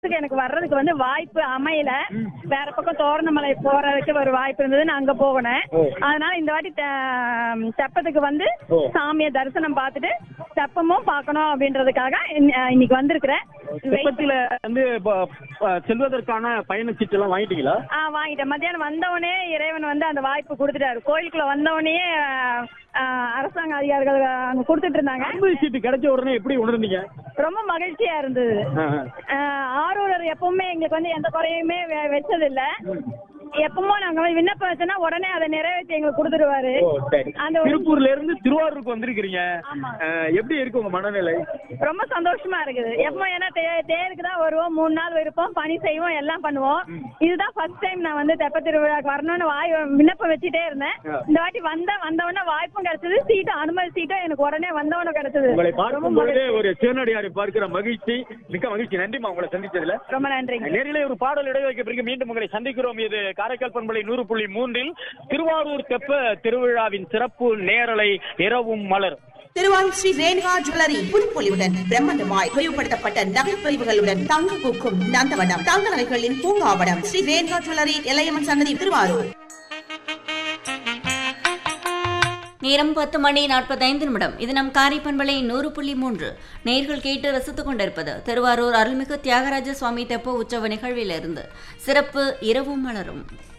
எனக்கு வர்றதுக்கு வந்து வாய்ப்பு அமையல வேற பக்கம் தோரணமலை போறதுக்கு ஒரு வாய்ப்பு இருந்தது நான் அங்க போகணும் ஓ. அதனால இந்த வாட்டி தெ- தெப்பத்துக்கு வந்து ஓ. சாமியை தரிசனம் பார்த்துட்டு தெப்பமும் பார்க்கணும் அப்படின்றதுக்காக இன்ன- இன்னைக்கு வந்திருக்கிறேன் தெப்பத்துல வந்து ப- ப- செல்வதற்கான பயணச்சீட்டு எல்லாம் வாங்கிட்டீங்களா ஆ வாங்கிட்டேன் மத்தியானம் வந்தவொடனே இறைவன் வந்து அந்த வாய்ப்பு கொடுத்துட்டாரு கோயிலுக்குள்ள வந்தவொடனே ஆ, அரசாங்க அதிகாரிகள் அங்க கொடுத்துட்டு இருந்தாங்க அனுமதி சீட்டு கிடைச்ச உடனே எப்படி உணர்ந்தீங்க ரொம்ப மகிழ்ச்சியா இருந்தது ஆ, ஆ. ஆஹ் ஆரூரர் எப்பவுமே எங்களுக்கு வந்து எந்த குறையுமே வெ- வச்சதில்ல எப்பவும் நாங்க வந்து விண்ணப்பம் வச்சோன்னா உடனே அதை நிறைவேற்றி எங்களுக்கு கொடுத்துருவாரு ஓ சரி அந்த ஒரு- திருப்பூர்ல இருந்து திருவாரூருக்கு வந்திருக்கிறீங்க ஆமா. ஆ, எப்படி இருக்கு உங்க மனநிலை ரொம்ப சந்தோஷமா இருக்குது எப்போ ஏன்னா தே தேருக்கு தான் வருவோம் மூணு நாள் இருப்போம் பணி செய்வோம் எல்லாம் பண்ணுவோம் இதுதான் ஃபர்ஸ்ட் டைம் நான் வந்து தெப்ப திருவிழாக்கு வரணும்னு வாய் விண்ணப்பம் வச்சுட்டே இருந்தேன் ஆ. இந்த வாட்டி வந்த வந்தவொடனே வாய்ப்பும் கிடைச்சது சீட்டும் அனுமதி சீட்டும் எனக்கு உடனே வந்தவொடனே கிடைச்சது உங்களை ரொம்ப பார்க்கும் பொழுதே மகிழ்ச்சி. ஒரு சிவனடியாரை பார்க்கிற மகிழ்ச்சி மிக்க மகிழ்ச்சி நன்றிமா உங்களை சந்திச்சதுல ரொம்ப நன்றிங்க நேரிலே ஒரு பாடல் இடைவெளிக்கு பிறகு மீண்டும் உங்களை சந்திக்கிறோம் இது காரைக்கால் பண்பலை நூறு புள்ளி மூன்றில் திருவாரூர் தெப்ப திருவிழாவின் சிறப்பு நேரலை இரவும் மலர் திருவாரூர் ஸ்ரீ ரேணுகா ஜுவல்லரி புதுப்பொலிவுடன் பிரம்மாண்டமாய் விரிவுபடுத்தப்பட்ட நகைப்பதிவுகளுடன் தங்க பூக்கும் நந்தவனம் தங்க நகைகளின் பூங்காவனம் ஸ்ரீ ரேணுகா ஜுவல்லரி எல்லையம்மன் சன்னதி திருவாரூர் நேரம் பத்து மணி நாற்பத்தைந்து நிமிடம் இது நம் காரைப்பண்பலை நூறு புள்ளி மூன்று நேர்கள் கேட்டு ரசித்துக் கொண்டிருப்பது திருவாரூர் அருள்மிகு தியாகராஜ சுவாமி தெப்ப உற்சவ நிகழ்விலிருந்து சிறப்பு இரவும் மலரும்